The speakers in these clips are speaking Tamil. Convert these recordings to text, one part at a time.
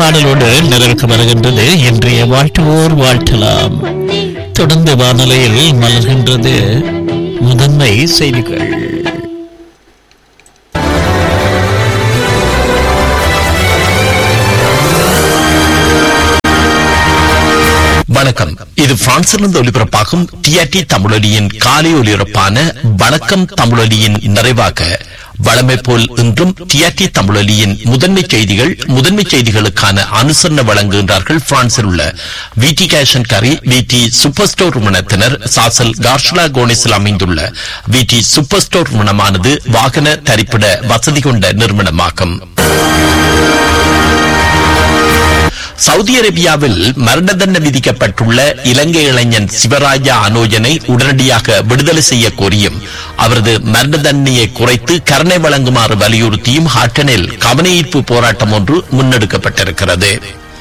பாடலோடு நிறைவுக்கு வருகின்றது இன்றைய வாழ்த்துவோர் வாழ்த்தலாம் தொடர்ந்து வானொலியில் மலர்கின்றது முதன்மை செய்திகள் வணக்கம் இது பிரான்சிலிருந்து ஒலிபரப்பாகும் டிஆர்டி தமிழொலியின் காலை ஒலிபரப்பான வணக்கம் தமிழொலியின் நிறைவாக வளமை போல் இன்றும் டிஆர்டி தமிழொலியின் முதன்மை செய்திகள் முதன்மை செய்திகளுக்கான அனுசரணை வழங்குகின்றார்கள் பிரான்சில் உள்ள விடி கேஷன் கரி விடி சூப்பர் ஸ்டோர் நிறுவனத்தினர் சாசல் கார்ஷலா கோனிஸில் அமைந்துள்ள விடி சூப்பர் ஸ்டோர் நிறுவனமானது வாகன தரிப்பிட வசதி கொண்ட நிறுவனமாகும் சவுதி அரேபியாவில் மரண தண்டனை விதிக்கப்பட்டுள்ள இலங்கை இளைஞன் சிவராஜா அனோஜனை உடனடியாக விடுதலை செய்ய கோரியும் அவரது மரண தண்டனையை குறைத்து கருணை வழங்குமாறு வலியுறுத்தியும் ஹாட்டனில் கவனஈர்ப்பு போராட்டம் ஒன்று முன்னெடுக்கப்பட்டிருக்கிறது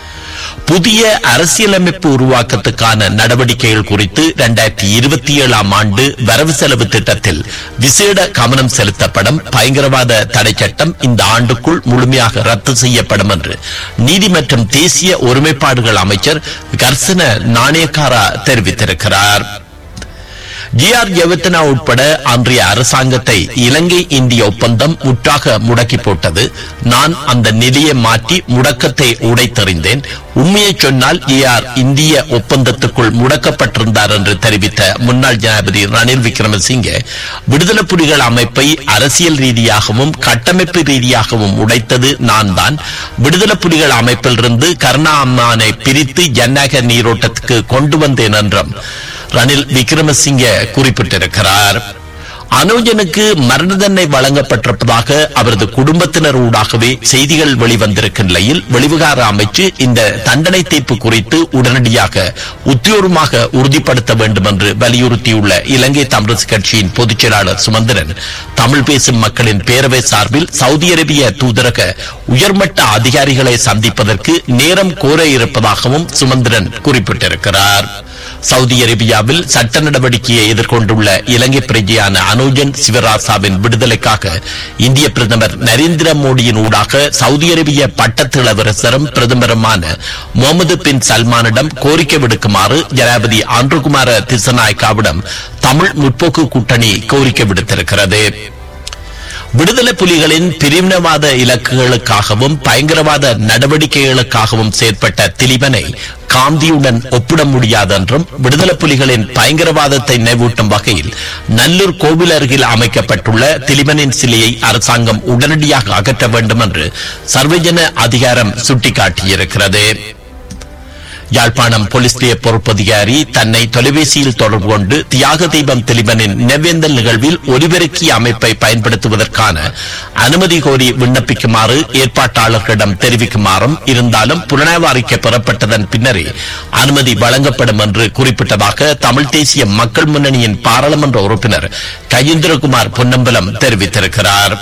புதிய அரசியலமைப்பு உருவாக்கத்துக்கான நடவடிக்கைகள் குறித்து இரண்டாயிரத்தி இருபத்தி ஏழாம் ஆண்டு வரவு செலவு திட்டத்தில் விசேட கவனம் செலுத்தப்படும் பயங்கரவாத தடை சட்டம் இந்த ஆண்டுக்குள் முழுமையாக ரத்து செய்யப்படும் என்று நீதி மற்றும் தேசிய ஒருமைப்பாடுகள் அமைச்சர் கர்சன நாணயக்காரா தெரிவித்திருக்கிறார் ஜி ஆர் ஜெவத்தனா உட்பட அன்றைய அரசாங்கத்தை இலங்கை இந்திய ஒப்பந்தம் முற்றாக முடக்கி போட்டது நான் அந்த நிலையை மாற்றி முடக்கத்தை உடைத்தறிந்தேன் உண்மையை சொன்னால் ஜி ஆர் இந்திய ஒப்பந்தத்துக்குள் முடக்கப்பட்டிருந்தார் என்று தெரிவித்த முன்னாள் ஜனாதிபதி ரணில் விக்ரமசிங்கே விடுதலை புலிகள் அமைப்பை அரசியல் ரீதியாகவும் கட்டமைப்பு ரீதியாகவும் உடைத்தது நான் தான் விடுதலை புலிகள் அமைப்பிலிருந்து கருணா அம்மானை பிரித்து ஜனநாயக நீரோட்டத்துக்கு கொண்டு வந்தேன் என்றும் ரணில் விக்ரமசிங்க குறிப்பிட்டிருக்கிறார் அனுஜனுக்கு மரண தண்டனை வழங்கப்பட்டிருப்பதாக அவரது குடும்பத்தினர் ஊடாகவே செய்திகள் வெளிவந்திருக்கும் நிலையில் வெளிவிகார அமைச்சு இந்த தண்டனை தீர்ப்பு குறித்து உடனடியாக உத்தியோகமாக உறுதிப்படுத்த வேண்டும் என்று வலியுறுத்தியுள்ள இலங்கை தமிழரசு கட்சியின் பொதுச் செயலாளர் சுமந்திரன் தமிழ் பேசும் மக்களின் பேரவை சார்பில் சவுதி அரேபிய தூதரக உயர்மட்ட அதிகாரிகளை சந்திப்பதற்கு நேரம் கோர இருப்பதாகவும் சுமந்திரன் குறிப்பிட்டிருக்கிறார் சவுதி அரேபியாவில் சட்ட நடவடிக்கையை எதிர்கொண்டுள்ள இலங்கை பிரஜையான அனுஜன் சிவராசாவின் விடுதலைக்காக இந்திய பிரதமர் நரேந்திர மோடியின் ஊடாக சவுதி அரேபிய பட்டத்து இளவரசரும் பிரதமருமான முகமது பின் சல்மானிடம் கோரிக்கை விடுக்குமாறு ஜனாதிபதி ஆண்ட்ருகுமார திசநாயக்காவிடம் தமிழ் முற்போக்கு கூட்டணி கோரிக்கை விடுத்திருக்கிறது விடுதலை புலிகளின் பிரிவினவாத இலக்குகளுக்காகவும் பயங்கரவாத நடவடிக்கைகளுக்காகவும் செயற்பட்ட திலீபனை காந்தியுடன் ஒப்பிட முடியாது என்றும் விடுதலை புலிகளின் பயங்கரவாதத்தை நினைவூட்டும் வகையில் நல்லூர் கோவில் அருகில் அமைக்கப்பட்டுள்ள திலிபனின் சிலையை அரசாங்கம் உடனடியாக அகற்ற வேண்டும் என்று சர்வஜன அதிகாரம் சுட்டிக்காட்டியிருக்கிறது யாழ்ப்பாணம் போலீஸ் நிலைய பொறுப்பதிகாரி தன்னை தொலைபேசியில் தொடர்பு கொண்டு தியாக தீபம் திலிபனின் நினைவேந்தல் நிகழ்வில் ஒலிபெருக்கிய அமைப்பை பயன்படுத்துவதற்கான அனுமதி கோரி விண்ணப்பிக்குமாறு ஏற்பாட்டாளர்களிடம் தெரிவிக்குமாறும் இருந்தாலும் புலனாய்வு அறிக்கை பெறப்பட்டதன் பின்னரே அனுமதி வழங்கப்படும் என்று குறிப்பிட்டதாக தமிழ் தேசிய மக்கள் முன்னணியின் பாராளுமன்ற உறுப்பினர் கஜேந்திரகுமார் பொன்னம்பலம் தெரிவித்திருக்கிறார்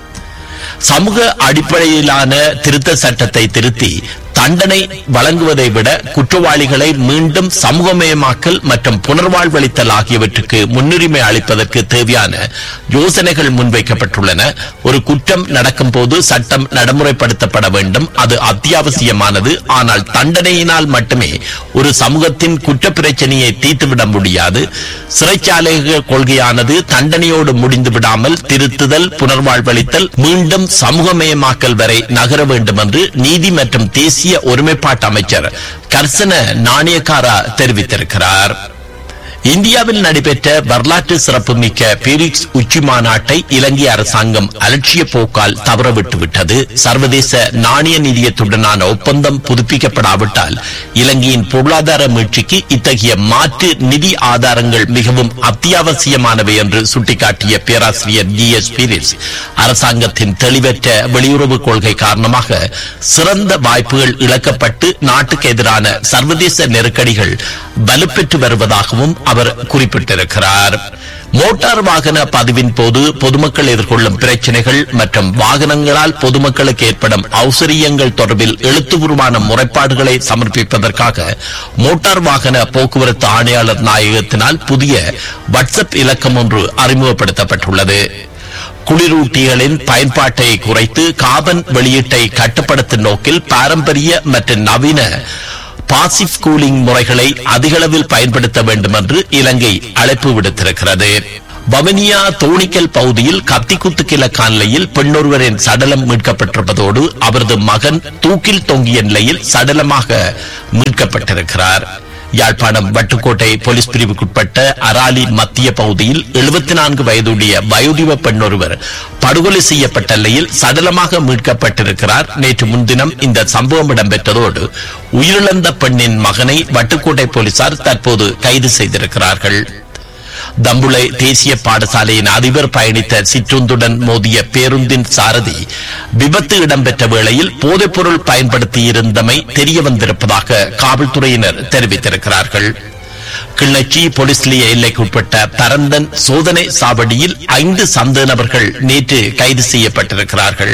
சமூக அடிப்படையிலான திருத்த சட்டத்தை திருத்தி தண்டனை வழங்குவதை விட குற்றவாளிகளை மீண்டும் சமூகமயமாக்கல் மற்றும் புனர்வாழ்வளித்தல் ஆகியவற்றுக்கு முன்னுரிமை அளிப்பதற்கு தேவையான யோசனைகள் முன்வைக்கப்பட்டுள்ளன ஒரு குற்றம் நடக்கும் போது சட்டம் நடைமுறைப்படுத்தப்பட வேண்டும் அது அத்தியாவசியமானது ஆனால் தண்டனையினால் மட்டுமே ஒரு சமூகத்தின் குற்ற பிரச்சனையை தீர்த்துவிட முடியாது சிறைச்சாலை கொள்கையானது தண்டனையோடு முடிந்து விடாமல் திருத்துதல் புனர்வாழ்வளித்தல் மீண்டும் சமூகமயமாக்கல் வரை நகர வேண்டும் என்று நீதி மற்றும் தேசிய ஒருமைப்பாட்டு அமைச்சர் கர்சன நாணயக்காரா தெரிவித்திருக்கிறார் இந்தியாவில் நடைபெற்ற வரலாற்று சிறப்புமிக்க பீரிக்ஸ் உச்சி மாநாட்டை இலங்கை அரசாங்கம் அலட்சிய போக்கால் தவறவிட்டு விட்டது சர்வதேச நாணய நிதியத்துடனான ஒப்பந்தம் புதுப்பிக்கப்படாவிட்டால் இலங்கையின் பொருளாதார மீட்சிக்கு இத்தகைய மாற்று நிதி ஆதாரங்கள் மிகவும் அத்தியாவசியமானவை என்று சுட்டிக்காட்டிய பேராசிரியர் ஜி எஸ் பீரிஸ் அரசாங்கத்தின் தெளிவற்ற வெளியுறவு கொள்கை காரணமாக சிறந்த வாய்ப்புகள் இழக்கப்பட்டு நாட்டுக்கு எதிரான சர்வதேச நெருக்கடிகள் வலுப்பெற்று வருவதாகவும் அவர் குறிப்பிட்டிருக்கிறார் மோட்டார் வாகன பதிவின் போது பொதுமக்கள் எதிர்கொள்ளும் பிரச்சனைகள் மற்றும் வாகனங்களால் பொதுமக்களுக்கு ஏற்படும் அவசரியங்கள் தொடர்பில் எழுத்துப்பூர்வமான முறைப்பாடுகளை சமர்ப்பிப்பதற்காக மோட்டார் வாகன போக்குவரத்து ஆணையாளர் நாயகத்தினால் புதிய வாட்ஸ்அப் இலக்கம் ஒன்று அறிமுகப்படுத்தப்பட்டுள்ளது குளிரூட்டிகளின் பயன்பாட்டை குறைத்து காபன் வெளியீட்டை கட்டுப்படுத்தும் நோக்கில் பாரம்பரிய மற்றும் நவீன பாசிவ் கூலிங் முறைகளை அதிகளவில் பயன்படுத்த வேண்டும் என்று இலங்கை அழைப்பு விடுத்திருக்கிறது வவனியா தோணிக்கல் பகுதியில் கத்திக்குத்து கிழக்கான்லையில் பெண்ணொருவரின் சடலம் மீட்கப்பட்டிருப்பதோடு அவரது மகன் தூக்கில் தொங்கிய நிலையில் சடலமாக மீட்கப்பட்டிருக்கிறார் யாழ்ப்பாணம் வட்டுக்கோட்டை போலீஸ் பிரிவுக்குட்பட்ட அராலி மத்திய பகுதியில் எழுபத்தி நான்கு வயதுடைய வயோதிப பெண்ணொருவர் படுகொலை செய்யப்பட்ட நிலையில் சடலமாக மீட்கப்பட்டிருக்கிறார் நேற்று முன்தினம் இந்த சம்பவம் இடம்பெற்றதோடு உயிரிழந்த பெண்ணின் மகனை வட்டுக்கோட்டை போலீசார் தற்போது கைது செய்திருக்கிறார்கள் தம்புளை தேசிய பாடசாலையின் அதிபர் பயணித்த சிற்றுந்துடன் மோதிய பேருந்தின் சாரதி விபத்து இடம்பெற்ற வேளையில் போதைப்பொருள் பயன்படுத்தியிருந்தமை தெரிய வந்திருப்பதாக காவல்துறையினர் தெரிவித்திருக்கிறார்கள் கிள்ளச்சி போலீஸ் நிலைய எல்லைக்குட்பட்ட பரந்தன் சோதனை சாவடியில் ஐந்து சந்தேக நபர்கள் நேற்று கைது செய்யப்பட்டிருக்கிறார்கள்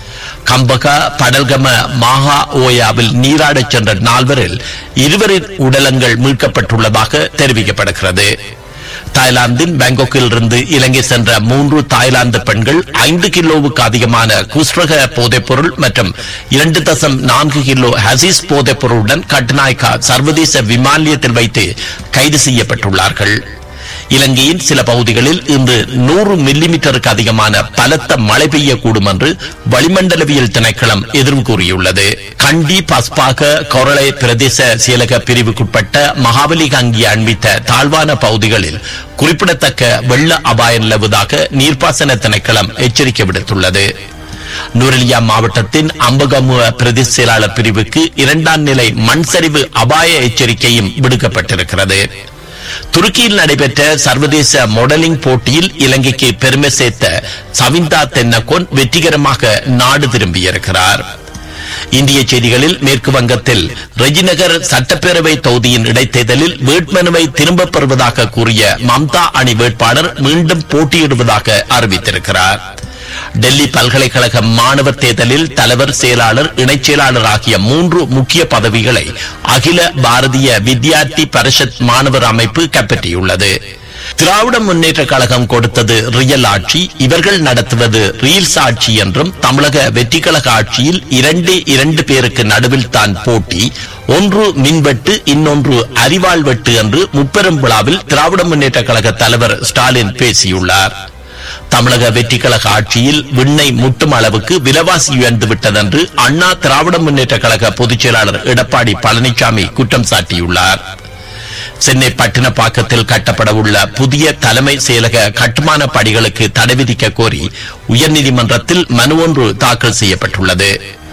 கம்பகா படல்கம மாஹா ஓயாவில் நீராடச் சென்ற நால்வரில் இருவரின் உடலங்கள் மீட்கப்பட்டுள்ளதாக தெரிவிக்கப்படுகிறது தாய்லாந்தின் பாங்காக்கில் இருந்து இலங்கை சென்ற மூன்று தாய்லாந்து பெண்கள் ஐந்து கிலோவுக்கு அதிகமான குஸ்ரக போதைப்பொருள் மற்றும் இரண்டு தசம் நான்கு கிலோ ஹசீஸ் போதைப்பொருளுடன் கட்டுநாயக்கா சர்வதேச விமான நிலையத்தில் வைத்து கைது செய்யப்பட்டுள்ளார்கள் இலங்கையின் சில பகுதிகளில் இன்று நூறு மில்லிமீட்டருக்கு அதிகமான பலத்த மழை பெய்யக்கூடும் என்று வளிமண்டலவியல் திணைக்களம் எதிர்வு கூறியுள்ளது கண்டி பஸ்பாக கொரளை பிரதேச செயலக பிரிவுக்குட்பட்ட மகாபலி கங்கி அண்மித்த தாழ்வான பகுதிகளில் குறிப்பிடத்தக்க வெள்ள அபாயம் நிலவுவதாக நீர்ப்பாசன திணைக்களம் எச்சரிக்கை விடுத்துள்ளது நூரெலியா மாவட்டத்தின் அம்பகமுவ பிரதேச செயலாளர் பிரிவுக்கு இரண்டாம் நிலை மண் சரிவு அபாய எச்சரிக்கையும் விடுக்கப்பட்டிருக்கிறது துருக்கியில் நடைபெற்ற சர்வதேச மாடலிங் போட்டியில் இலங்கைக்கு பெருமை சேர்த்த சவிந்தா தென்னகோன் வெற்றிகரமாக நாடு திரும்பியிருக்கிறார் இந்திய செய்திகளில் மேற்கு வங்கத்தில் ரெஜிநகர் சட்டப்பேரவை தொகுதியின் இடைத்தேர்தலில் வேட்புமனுவை திரும்பப் பெறுவதாக கூறிய மம்தா அணி வேட்பாளர் மீண்டும் போட்டியிடுவதாக அறிவித்திருக்கிறார் டெல்லி பல்கலைக்கழக மாணவர் தேர்தலில் தலைவர் செயலாளர் இணைச் செயலாளர் ஆகிய மூன்று முக்கிய பதவிகளை அகில பாரதிய வித்யார்த்தி பரிஷத் மாணவர் அமைப்பு கைப்பற்றியுள்ளது திராவிட முன்னேற்ற கழகம் கொடுத்தது ரியல் ஆட்சி இவர்கள் நடத்துவது ரீல்ஸ் ஆட்சி என்றும் தமிழக வெற்றிக்கழக ஆட்சியில் இரண்டே இரண்டு பேருக்கு நடுவில் தான் போட்டி ஒன்று மின்வெட்டு இன்னொன்று அறிவாள் வெட்டு என்று முப்பெரும் விழாவில் திராவிட முன்னேற்ற கழக தலைவர் ஸ்டாலின் பேசியுள்ளார் தமிழக வெற்றிக்கழக ஆட்சியில் விண்ணை முட்டும் அளவுக்கு விலைவாசி உயர்ந்து விட்டதென்று அண்ணா திராவிட முன்னேற்ற கழக பொதுச் செயலாளர் எடப்பாடி பழனிசாமி குற்றம் சாட்டியுள்ளார் சென்னை பட்டினப்பாக்கத்தில் கட்டப்பட உள்ள புதிய தலைமை செயலக கட்டுமான பணிகளுக்கு தடை விதிக்க கோரி உயர்நீதிமன்றத்தில் மனு ஒன்று தாக்கல் செய்யப்பட்டுள்ளது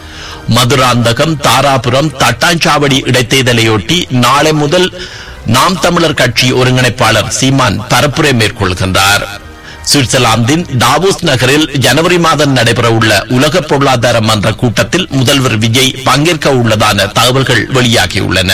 மதுராந்தகம் தாராபுரம் தட்டாஞ்சாவடி இடைத்தேர்தலையொட்டி நாளை முதல் நாம் தமிழர் கட்சி ஒருங்கிணைப்பாளர் சீமான் பரப்புரை மேற்கொள்கின்றார் சுவிட்சர்லாந்தின் டாவோஸ் நகரில் ஜனவரி மாதம் நடைபெறவுள்ள உலக பொருளாதார மன்ற கூட்டத்தில் முதல்வர் விஜய் பங்கேற்க உள்ளதான தகவல்கள் வெளியாகியுள்ளன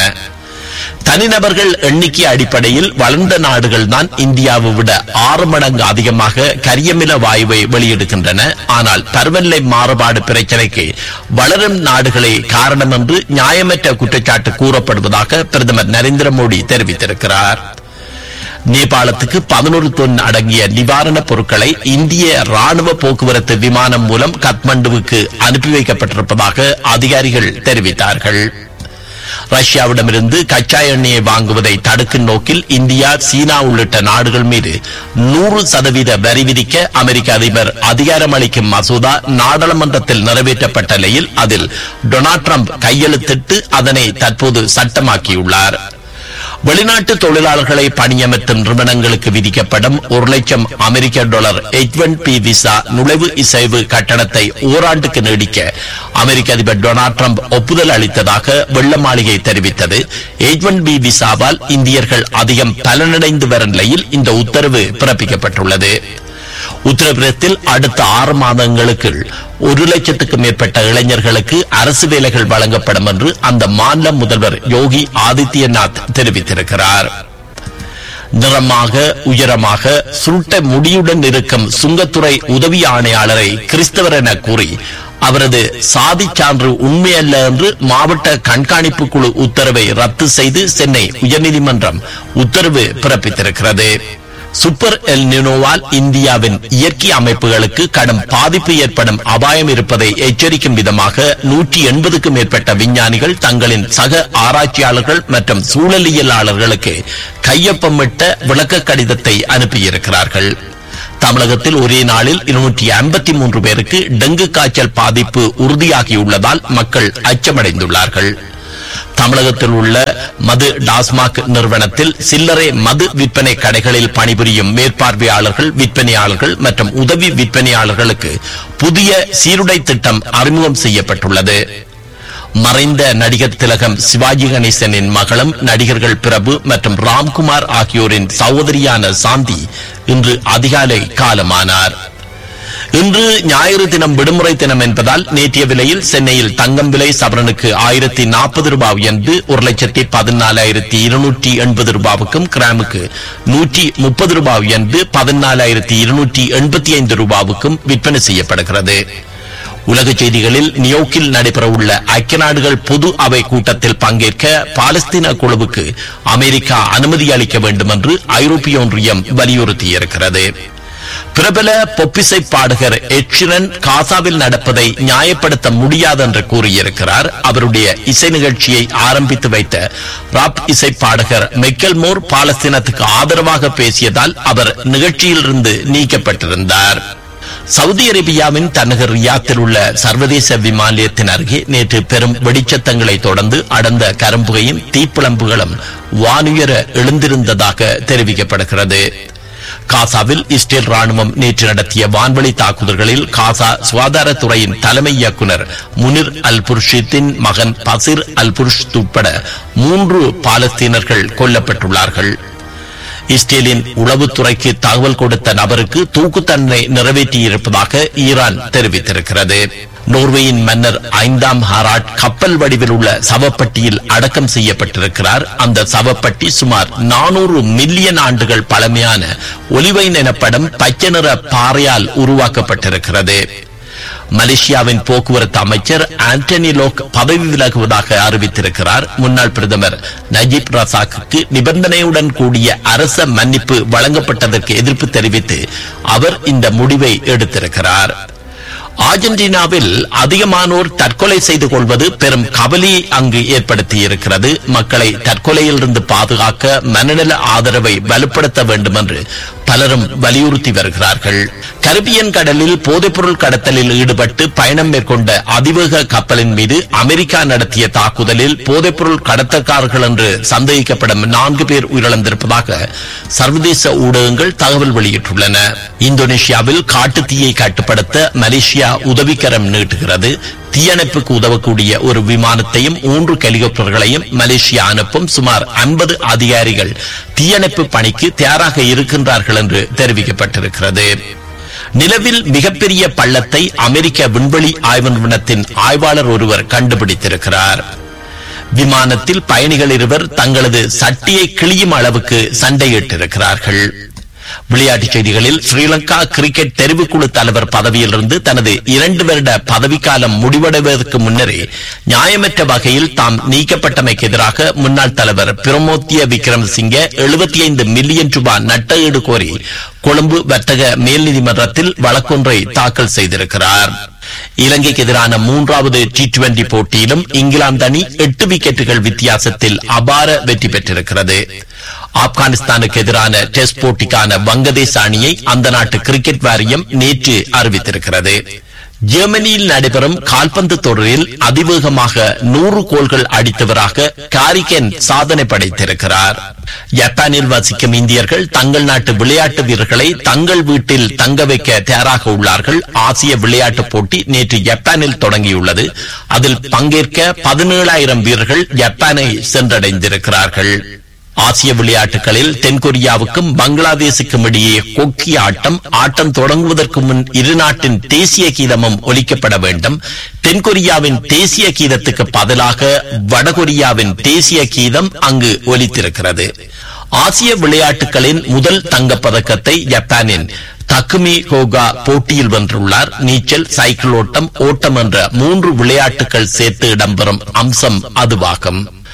தனிநபர்கள் எண்ணிக்கை அடிப்படையில் வளர்ந்த நாடுகள் தான் இந்தியாவை விட ஆறு மடங்கு அதிகமாக கரியமில வாயுவை வெளியிடுகின்றன ஆனால் பருவநிலை மாறுபாடு பிரச்சனைக்கு வளரும் நாடுகளே காரணம் என்று நியாயமற்ற குற்றச்சாட்டு கூறப்படுவதாக பிரதமர் நரேந்திர மோடி தெரிவித்திருக்கிறார் நேபாளத்துக்கு பதினோரு தொன் அடங்கிய நிவாரணப் பொருட்களை இந்திய ராணுவ போக்குவரத்து விமானம் மூலம் கத்மண்டுவுக்கு அனுப்பி வைக்கப்பட்டிருப்பதாக அதிகாரிகள் தெரிவித்தார்கள் ரஷ்யாவிடமிருந்து கச்சா எண்ணெயை வாங்குவதை தடுக்கும் நோக்கில் இந்தியா சீனா உள்ளிட்ட நாடுகள் மீது நூறு சதவீத வரி விதிக்க அமெரிக்க அதிபர் அதிகாரம் அளிக்கும் மசோதா நாடாளுமன்றத்தில் நிறைவேற்றப்பட்ட நிலையில் அதில் டொனால்ட் ட்ரம்ப் கையெழுத்திட்டு அதனை தற்போது சட்டமாக்கியுள்ளார் வெளிநாட்டு தொழிலாளர்களை பணியமர்த்தும் நிறுவனங்களுக்கு விதிக்கப்படும் ஒரு லட்சம் அமெரிக்க dollar H one B visa நுழைவு இசைவு கட்டணத்தை ஓராண்டுக்கு நீடிக்க அமெரிக்க அதிபர் டொனால்ட் ட்ரம்ப் ஒப்புதல் அளித்ததாக வெள்ள மாளிகை தெரிவித்தது எச் ஒன் பி விசாவால் இந்தியர்கள் அதிகம் பலனடைந்து வரும் நிலையில் இந்த உத்தரவு பிறப்பிக்கப்பட்டுள்ளது உத்தரப்பிரதேசத்தில் அடுத்த ஆறு மாதங்களுக்கு ஒரு லட்சத்துக்கு மேற்பட்ட இளைஞர்களுக்கு அரசு வேலைகள் வழங்கப்படும் என்று அந்த மாநில முதல்வர் யோகி ஆதித்யநாத் தெரிவித்திருக்கிறார் நிறமாக உயரமாக சுருட்ட முடியுடன் இருக்கும் சுங்கத்துறை உதவி ஆணையாளரை கிறிஸ்தவர் என கூறி அவரது சாதி சான்று உண்மையல்ல என்று மாவட்ட கண்காணிப்பு குழு உத்தரவை ரத்து செய்து சென்னை உயர்நீதிமன்றம் உத்தரவு பிறப்பித்திருக்கிறது சூப்பர் எல் நினோவால் இந்தியாவின் இயற்கை அமைப்புகளுக்கு கடும் பாதிப்பு ஏற்படும் அபாயம் இருப்பதை எச்சரிக்கும் விதமாக நூற்றி எண்பதுக்கும் மேற்பட்ட விஞ்ஞானிகள் தங்களின் சக ஆராய்ச்சியாளர்கள் மற்றும் சூழலியலாளர்களுக்கு கையொப்பமிட்ட விளக்க கடிதத்தை அனுப்பியிருக்கிறார்கள் தமிழகத்தில் ஒரே நாளில் இருநூற்றி ஐம்பத்தி மூன்று பேருக்கு டெங்கு காய்ச்சல் பாதிப்பு உறுதியாகியுள்ளதால் மக்கள் அச்சமடைந்துள்ளார்கள் தமிழகத்தில் உள்ள மது டாஸ்மாக் நிறுவனத்தில் சில்லறை மது விற்பனை கடைகளில் பணிபுரியும் மேற்பார்வையாளர்கள் விற்பனையாளர்கள் மற்றும் உதவி விற்பனையாளர்களுக்கு புதிய சீருடை திட்டம் அறிமுகம் செய்யப்பட்டுள்ளது மறைந்த நடிகர் திலகம் சிவாஜி கணேசனின் மகளும் நடிகர்கள் பிரபு மற்றும் ராம்குமார் ஆகியோரின் சகோதரியான சாந்தி இன்று அதிகாலை காலமானார் இன்று ஞாயிறு தினம் விடுமுறை தினம் என்பதால் நேற்றைய விலையில் சென்னையில் தங்கம் விலை சவரனுக்கு ஆயிரத்தி நாற்பது ரூபாய் என்று ஒரு லட்சத்தி பதினாலாயிரத்தி இருநூற்றி எண்பது ரூபாவுக்கும் கிராமுக்கு நூற்றி முப்பது ரூபாய் என்று பதினாலாயிரத்தி இருநூற்றி எண்பத்தி ஐந்து ரூபாவுக்கும் விற்பனை செய்யப்படுகிறது உலக செய்திகளில் நியோக்கில் நடைபெறவுள்ள ஐக்கிய நாடுகள் பொது அவை கூட்டத்தில் பங்கேற்க பாலஸ்தீன குழுவுக்கு அமெரிக்கா அனுமதி அளிக்க வேண்டும் என்று ஐரோப்பிய ஒன்றியம் வலியுறுத்தியிருக்கிறது பிரபல பொப்பிசை பாடகர் எட்சிரன் காசாவில் நடப்பதை நியாயப்படுத்த முடியாது என்று கூறியிருக்கிறார் அவருடைய இசை நிகழ்ச்சியை ஆரம்பித்து வைத்த ராப் இசை பாடகர் மெக்கல் மோர் பாலஸ்தீனத்துக்கு ஆதரவாக பேசியதால் அவர் நிகழ்ச்சியிலிருந்து நீக்கப்பட்டிருந்தார் சவுதி அரேபியாவின் தலைநகர் ரியாத்தில் உள்ள சர்வதேச விமான நிலையத்தின் அருகே நேற்று பெரும் வெடிச்சத்தங்களை தொடர்ந்து அடர்ந்த கரும்புகையும் தீப்பிழம்புகளும் வானுயர எழுந்திருந்ததாக தெரிவிக்கப்படுகிறது காசாவில் இஸ்ரேல் ராணுவம் நேற்று நடத்திய வான்வழி தாக்குதல்களில் காசா சுகாதாரத்துறையின் தலைமை இயக்குனர் முனிர் அல் புர்ஷித்தின் மகன் பசிர் அல் புர்ஷ் உட்பட மூன்று பாலஸ்தீனர்கள் கொல்லப்பட்டுள்ளார்கள் இஸ்ரேலின் உளவுத்துறைக்கு தகவல் கொடுத்த நபருக்கு தூக்கு தண்டனை நிறைவேற்றியிருப்பதாக ஈரான் தெரிவித்திருக்கிறது நோர்வேயின் மன்னர் ஐந்தாம் ஹாராட் கப்பல் வடிவில் உள்ள சவப்பட்டியில் அடக்கம் செய்யப்பட்டிருக்கிறார் அந்த சவப்பட்டி சுமார் நானூறு மில்லியன் ஆண்டுகள் பழமையான ஒலிவைன் எனப்படும் பச்சை நிற பாறையால் உருவாக்கப்பட்டிருக்கிறது மலேசியாவின் போக்குவரத்து அமைச்சர் ஆண்டனி லோக் பதவி விலகுவதாக அறிவித்திருக்கிறார் முன்னாள் பிரதமர் நஜீப் ரசாக்கு நிபந்தனையுடன் கூடிய அரச மன்னிப்பு வழங்கப்பட்டதற்கு எதிர்ப்பு தெரிவித்து அவர் இந்த முடிவை எடுத்திருக்கிறார் அர்ஜென்டினாவில் அதிகமானோர் தற்கொலை செய்து கொள்வது பெரும் கவலையை அங்கு ஏற்படுத்தி இருக்கிறது மக்களை தற்கொலையிலிருந்து பாதுகாக்க மனநல ஆதரவை வலுப்படுத்த வேண்டும் என்று பலரும் வலியுறுத்தி வருகிறார்கள் கரிபியன் கடலில் போதைப்பொருள் கடத்தலில் ஈடுபட்டு பயணம் மேற்கொண்ட அதிவேக கப்பலின் மீது அமெரிக்கா நடத்திய தாக்குதலில் போதைப்பொருள் கடத்தக்காரர்கள் என்று சந்தேகிக்கப்படும் நான்கு பேர் உயிரிழந்திருப்பதாக சர்வதேச ஊடகங்கள் தகவல் வெளியிட்டுள்ளன இந்தோனேஷியாவில் காட்டுத்தீயை கட்டுப்படுத்த மலேசியா உதவிக்கரம் நீட்டுகிறது தீயணைப்புக்கு உதவக்கூடிய ஒரு விமானத்தையும் மூன்று ஹெலிகாப்டர்களையும் மலேசியா அனுப்பும் சுமார் ஐம்பது அதிகாரிகள் தீயணைப்பு பணிக்கு தயாராக இருக்கின்றார்கள் என்று தெரிவிக்கப்பட்டிருக்கிறது நிலவில் மிகப்பெரிய பள்ளத்தை அமெரிக்க விண்வெளி ஆய்வு நிறுவனத்தின் ஆய்வாளர் ஒருவர் கண்டுபிடித்திருக்கிறார் விமானத்தில் பயணிகள் இருவர் தங்களது சட்டியை கிளியும் அளவுக்கு சண்டையிட்டிருக்கிறார்கள் விளையாட்டுச் செய்திகளில் ஸ்ரீலங்கா கிரிக்கெட் தெரிவுக்குழு தலைவர் பதவியிலிருந்து தனது இரண்டு வருட பதவிக்காலம் முடிவடைவதற்கு முன்னரே நியாயமற்ற வகையில் தாம் நீக்கப்பட்டமைக்கு எதிராக முன்னாள் தலைவர் பிரமோத்திய விக்ரமசிங்க எழுபத்தி ஐந்து மில்லியன் ரூபாய் நட்டஈடு கோரி கொழும்பு வர்த்தக மேல் நீதிமன்றத்தில் வழக்கொன்றை தாக்கல் செய்திருக்கிறார் இலங்கைக்கு எதிரான மூன்றாவது டி டுவெண்டி போட்டியிலும் இங்கிலாந்து அணி எட்டு விக்கெட்டுகள் வித்தியாசத்தில் அபார வெற்றி பெற்றிருக்கிறது ஆப்கானிஸ்தானுக்கு எதிரான டெஸ்ட் போட்டிக்கான வங்கதேச அணியை அந்த நாட்டு கிரிக்கெட் வாரியம் நேற்று அறிவித்திருக்கிறது ஜெர்மனியில் நடைபெறும் கால்பந்து தொடரில் அதிவேகமாக நூறு கோல்கள் அடித்தவராக காரிகன் சாதனை படைத்திருக்கிறார் ஜப்பானில் வசிக்கும் இந்தியர்கள் தங்கள் நாட்டு விளையாட்டு வீரர்களை தங்கள் வீட்டில் தங்க வைக்க தயாராக உள்ளார்கள் ஆசிய விளையாட்டுப் போட்டி நேற்று ஜப்பானில் தொடங்கியுள்ளது அதில் பங்கேற்க பதினேழாயிரம் வீரர்கள் ஜப்பானை சென்றடைந்திருக்கிறார்கள் ஆசிய விளையாட்டுகளில் தென்கொரியாவுக்கும் பங்களாதேசுக்கும் இடையே கொக்கி ஆட்டம் ஆட்டம் தொடங்குவதற்கு முன் இரு நாட்டின் தேசிய கீதமும் ஒலிக்கப்பட வேண்டும் தென்கொரியாவின் தேசிய கீதத்துக்கு பதிலாக வடகொரியாவின் தேசிய கீதம் அங்கு ஒலித்திருக்கிறது ஆசிய விளையாட்டுகளின் முதல் தங்கப் பதக்கத்தை ஜப்பானின் தக்குமி ஹோகா போட்டியில் வென்றுள்ளார் நீச்சல் சைக்கிள் ஓட்டம் ஓட்டம் என்ற மூன்று விளையாட்டுகள் சேர்த்து இடம்பெறும் அம்சம் அதுவாகும்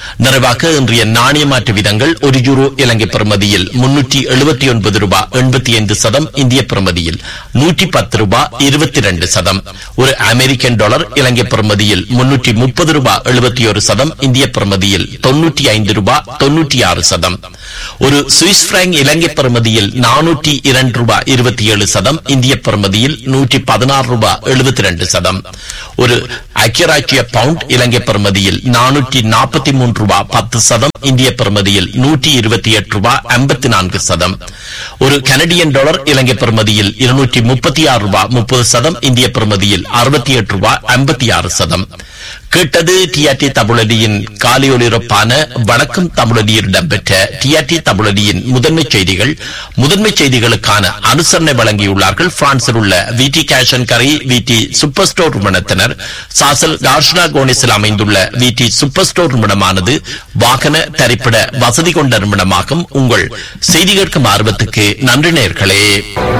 நிறைவாக இன்றைய நாணய மாற்று விதங்கள் ஒரு யூரோ இலங்கை பிரமதியில் முன்னூற்றி எழுபத்தி ஒன்பது ரூபாய் எண்பத்தி ஐந்து சதம் இந்திய பிரமதியில் நூற்றி பத்து ரூபாய் இருபத்தி ரெண்டு சதம் ஒரு அமெரிக்கன் டாலர் இலங்கை பிரமதியில் முன்னூற்றி முப்பது ரூபாய் எழுபத்தி ஒரு சதம் இந்திய பிரமதியில் தொன்னூற்றி ஐந்து ரூபாய் தொன்னூற்றி ஆறு சதம் ஒரு சுவிஸ் பிராங்க் இலங்கை பிரமதியில் நானூற்றி இரண்டு ரூபாய் இருபத்தி ஏழு சதம் இந்திய பிரமதியில் நூற்றி பதினாறு ரூபாய் எழுபத்தி ரெண்டு சதம் ஒரு ஐக்கியராட்சிய பவுண்ட் இலங்கை பிரமதியில் நானூற்றி நாற்பத்தி மூன்று ரூபாய் பத்து சதம் இந்திய பிரமதியில் நூற்றி இருபத்தி எட்டு ரூபாய் ஐம்பத்தி நான்கு சதம் ஒரு கனடியன் டாலர் இலங்கை பிரமதியில் இருநூற்றி முப்பத்தி ஆறு ரூபாய் முப்பது சதம் இந்திய பிரமதியில் அறுபத்தி எட்டு ரூபாய் ஐம்பத்தி ஆறு சதம் கேட்டது டிஆர்டி தமிழடியின் காலியொலிரப்பான வணக்கம் தமிழடியில் இடம்பெற்ற டிஆர்டி தமிழடியின் முதன்மை செய்திகள் முதன்மை செய்திகளுக்கான அனுசரணை வழங்கியுள்ளார்கள் பிரான்சில் உள்ள விடி கேஷன் கரை விடி சூப்பர் ஸ்டோர் நிறுவனத்தினர் சாசல் கார்ஷ்னா கோனிஸில் அமைந்துள்ள விடி சூப்பர் ஸ்டோர் நிறுவனமானது வாகன தரிப்பிட வசதி கொண்ட நிறுவனமாகும் உங்கள் செய்தி கேட்கும் ஆர்வத்துக்கு நன்றி நேர்களே